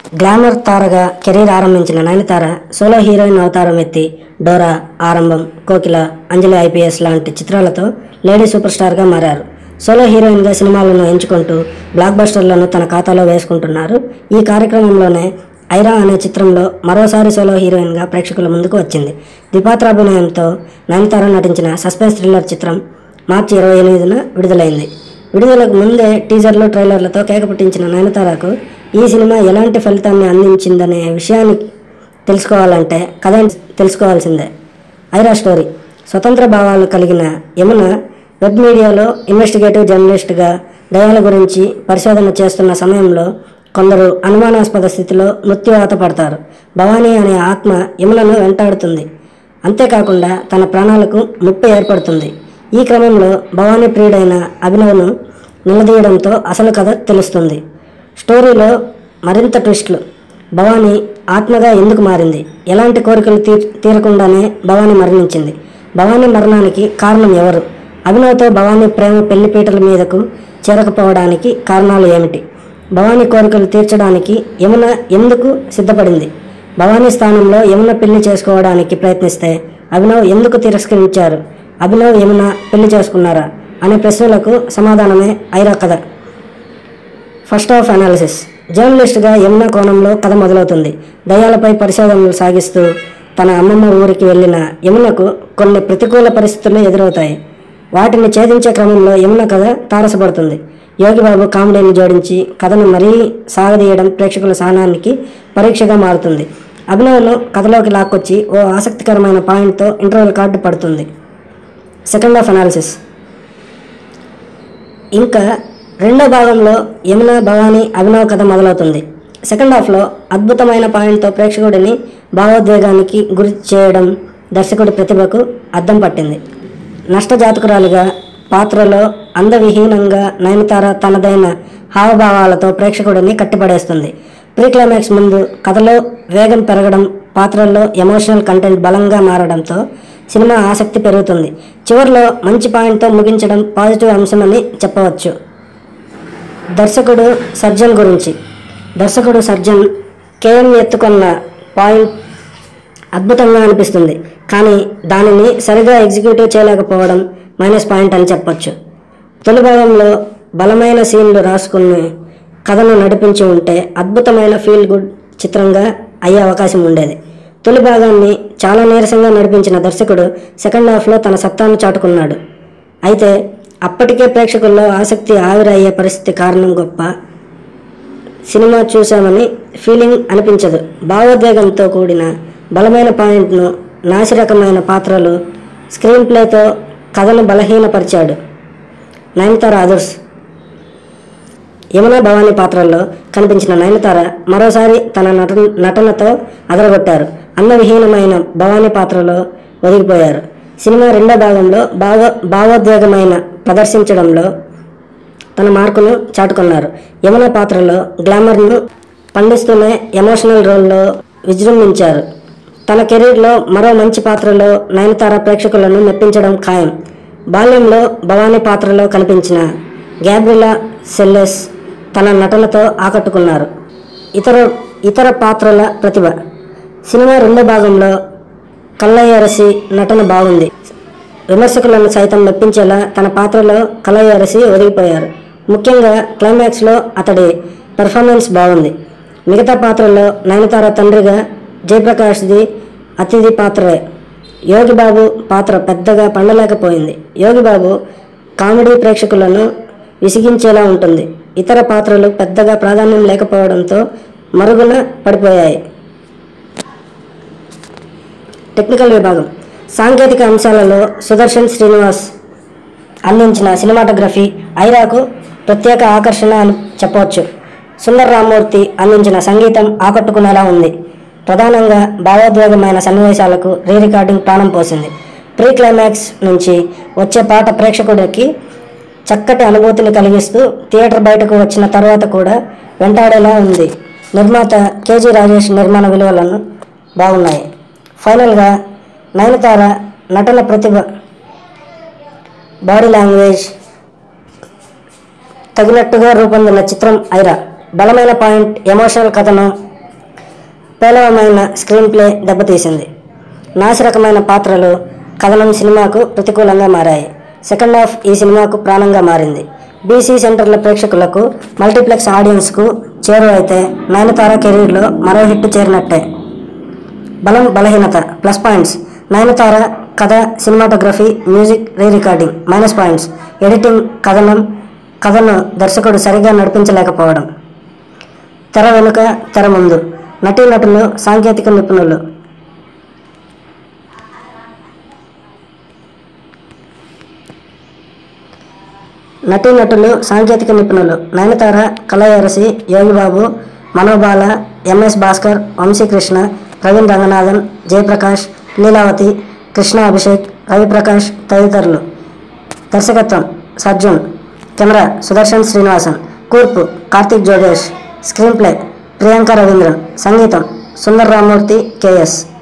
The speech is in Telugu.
గ్లామర్ తారగా కెరీర్ ఆరంభించిన నయనతార సోలో హీరోయిన్ అవతారం ఎత్తి డోరా ఆరంభం కోకిల అంజలి ఐపీఎస్ లాంటి చిత్రాలతో లేడీ సూపర్ స్టార్గా మారారు సోలో హీరోయిన్గా సినిమాలను ఎంచుకుంటూ బ్లాక్ బస్టర్లను తన ఖాతాలో వేసుకుంటున్నారు ఈ కార్యక్రమంలోనే ఐరా అనే చిత్రంలో మరోసారి సోలో హీరోయిన్గా ప్రేక్షకుల ముందుకు వచ్చింది ద్విపాత్రాభినయంతో నయనతార నటించిన సస్పెన్స్ థ్రిల్లర్ చిత్రం మార్చి ఇరవై ఎనిమిదిన విడుదలైంది విడుదలకు ముందే టీజర్లు ట్రైలర్లతో కేక పుట్టించిన నయనతారకు ఈ సినిమా ఎలాంటి ఫలితాన్ని అందించిందనే విషయాన్ని తెలుసుకోవాలంటే కథ తెలుసుకోవాల్సిందే ఐరా స్టోరీ స్వతంత్ర భావాలు కలిగిన యమున వెబ్ మీడియాలో ఇన్వెస్టిగేటివ్ జర్నలిస్ట్గా దయాల గురించి పరిశోధన చేస్తున్న సమయంలో కొందరు అనుమానాస్పద స్థితిలో మృత్యువాత పడతారు భవానీ అనే ఆత్మ యమునను వెంటాడుతుంది అంతేకాకుండా తన ప్రాణాలకు ముప్పు ఏర్పడుతుంది ఈ క్రమంలో భవానీ ప్రియుడైన అభినవ్ను నిలదీయడంతో అసలు కథ తెలుస్తుంది స్టోరీలో మరింత ట్విస్టులు భవానీ ఆత్మగా ఎందుకు మారింది ఎలాంటి కోరికలు తీర్ తీరకుండానే భవానీ మరణించింది భవానీ మరణానికి కారణం ఎవరు అభినవ్తో భవానీ ప్రేమ పెళ్లిపీటల మీదకు చేరకపోవడానికి కారణాలు ఏమిటి భవానీ కోరికలు తీర్చడానికి యమున ఎందుకు సిద్ధపడింది భవానీ స్థానంలో యమున పెళ్లి చేసుకోవడానికి ప్రయత్నిస్తే అభినవ్ ఎందుకు తిరస్కరించారు అభినవ్ యమున పెళ్లి చేసుకున్నారా అనే ప్రశ్నలకు సమాధానమే ఐరా కథ ఫస్ట్ ఆఫ్ అనాలిసిస్ జర్నలిస్ట్గా యమున కోణంలో కథ మొదలవుతుంది దయ్యాలపై పరిశోధనలు సాగిస్తూ తన అమ్మమ్మ ఊరికి వెళ్ళిన యమునకు కొన్ని ప్రతికూల పరిస్థితులు ఎదురవుతాయి వాటిని ఛేదించే క్రమంలో యమున కథ తారసపడుతుంది యోగిబాబు కామెడీని జోడించి కథను మరీ సాగదీయడం ప్రేక్షకుల సహనానికి పరీక్షగా మారుతుంది అభినవ్ను కథలోకి లాక్కొచ్చి ఓ ఆసక్తికరమైన పాయింట్తో ఇంటర్వెల్ కార్డు పడుతుంది సెకండ్ హాఫ్ అనాలిసిస్ ఇంకా రెండో భాగంలో యమున భవానీ అభినవ్ కథ మొదలవుతుంది సెకండ్ హాఫ్లో అద్భుతమైన పాయింట్తో ప్రేక్షకుడిని భావోద్వేగానికి గురి చేయడం దర్శకుడి ప్రతిభకు అద్దం పట్టింది నష్టజాతకురాలుగా పాత్రలో అందవిహీనంగా నయనతార తనదైన హావభావాలతో ప్రేక్షకుడిని కట్టిపడేస్తుంది ప్రీ క్లైమాక్స్ ముందు కథలో వేగం పెరగడం పాత్రల్లో ఎమోషనల్ కంటెంట్ బలంగా మారడంతో సినిమా ఆసక్తి పెరుగుతుంది చివరిలో మంచి పాయింట్తో ముగించడం పాజిటివ్ అంశమని చెప్పవచ్చు దర్శకుడు సర్జన్ గురించి దర్శకుడు సర్జన్ కేఎం ఎత్తుకున్న పాయింట్ అద్భుతంగా అనిపిస్తుంది కానీ దానిని సరిగా ఎగ్జిక్యూటివ్ చేయలేకపోవడం మైనస్ పాయింట్ అని చెప్పొచ్చు తొలి భాగంలో బలమైన సీన్లు రాసుకుని కథను నడిపించి ఉంటే అద్భుతమైన ఫీల్ గుడ్ చిత్రంగా అయ్యే అవకాశం ఉండేది తొలి భాగాన్ని చాలా నీరసంగా నడిపించిన దర్శకుడు సెకండ్ హాఫ్లో తన సత్తాను చాటుకున్నాడు అయితే అప్పటికే ప్రేక్షకుల్లో ఆసక్తి ఆవిరయ్యే పరిస్థితి కారణం గొప్ప సినిమా చూశామని ఫీలింగ్ అనిపించదు భావోద్వేగంతో కూడిన బలమైన పాయింట్ను నాసిరకమైన పాత్రలు స్క్రీన్ ప్లేతో కథను బలహీనపరిచాడు నయనతార అదర్స్ యమున భవానీ పాత్రల్లో కనిపించిన నయనతార మరోసారి తన నట నటనతో అదరగొట్టారు అన్నవిహీనమైన భవానీ పాత్రలో ఒదిగిపోయారు సినిమా రెండో భాగంలో భావ భావోద్వేగమైన ప్రదర్శించడంలో తన మార్కును చాటుకున్నారు యమున పాత్రలో గ్లామర్ను పండిస్తూనే ఎమోషనల్ రోల్లో విజృంభించారు తన కెరీర్లో మరో మంచి పాత్రలో నయనతార ప్రేక్షకులను మెప్పించడం ఖాయం బాల్యంలో భవానీ పాత్రలో కనిపించిన గ్యాబ్రిలా సెల్లెస్ తన నటనతో ఆకట్టుకున్నారు ఇతర ఇతర పాత్రల ప్రతిభ సినిమా రెండో భాగంలో కల్లయ్యరసి నటన బాగుంది విమర్శకులను సైతం మెప్పించేలా తన పాత్రలో కలయరసి ఒదిగిపోయారు ముఖ్యంగా క్లైమాక్స్లో అతడి పెర్ఫార్మెన్స్ బాగుంది మిగతా పాత్రల్లో నయనతార తండ్రిగా జయప్రకాష్ది అతిథి పాత్రే యోగిబాబు పాత్ర పెద్దగా పండలేకపోయింది యోగిబాబు కామెడీ ప్రేక్షకులను విసిగించేలా ఉంటుంది ఇతర పాత్రలు పెద్దగా ప్రాధాన్యం లేకపోవడంతో మరుగున పడిపోయాయి టెక్నికల్ విభాగం సాంకేతిక అంశాలలో సుదర్శన్ శ్రీనివాస్ అందించిన సినిమాటోగ్రఫీ ఐరాకు ప్రత్యేక ఆకర్షణ అని చెప్పవచ్చు సుందర్ రామ్మూర్తి అందించిన సంగీతం ఆకట్టుకునేలా ఉంది ప్రధానంగా భావోద్వేగమైన సన్నివేశాలకు రీ రికార్డింగ్ ప్రాణం పోసింది ప్రీ క్లైమాక్స్ నుంచి వచ్చే పాట ప్రేక్షకుడికి చక్కటి అనుభూతిని కలిగిస్తూ థియేటర్ బయటకు వచ్చిన తర్వాత కూడా వెంటాడేలా ఉంది నిర్మాత కేజీ రాజేష్ నిర్మాణ విలువలను బాగున్నాయి ఫైనల్గా నయనతార నటన ప్రతిభ బాడీ లాంగ్వేజ్ తగినట్టుగా రూపొందిన చిత్రం ఐరా బలమైన పాయింట్ ఎమోషనల్ కథను పేలవమైన స్క్రీన్ ప్లే దెబ్బతీసింది నాసిరకమైన పాత్రలు కథనం సినిమాకు ప్రతికూలంగా మారాయి సెకండ్ హాఫ్ ఈ సినిమాకు ప్రాణంగా మారింది బీసీ సెంటర్ల ప్రేక్షకులకు మల్టీప్లెక్స్ ఆడియన్స్కు చేరువైతే నయనతార కెరీర్లో మరో హిట్ చేరినట్టే బలం బలహీనత ప్లస్ పాయింట్స్ నయనతార కథ cinematography music re recording minus points editing కథనం కథను దర్శకుడు సరిగా నడిపించలేకపోవడం తెర వెనుక తెర ముందు నటీనటులు సాంకేతిక నిపుణులు నటీనటులు సాంకేతిక నిపుణులు నయనతార కలయరసి యోగిబాబు మనోబాల ఎంఎస్ భాస్కర్ వంశీకృష్ణ ప్రవీణ్ రంగనాథన్ జయప్రకాష్ లీలావతి కృష్ణ అభిషేక్ రవిప్రకాష్ తదితరులు దర్శకత్వం సర్జున్ కెమెరా సుదర్శన్ శ్రీనివాసన్ కూర్పు కార్తిక్ జోగేష్ స్క్రీన్ ప్లే ప్రియాంక రవీంద్రన్ సంగీతం సుందర్ రామ్మూర్తి కేఎస్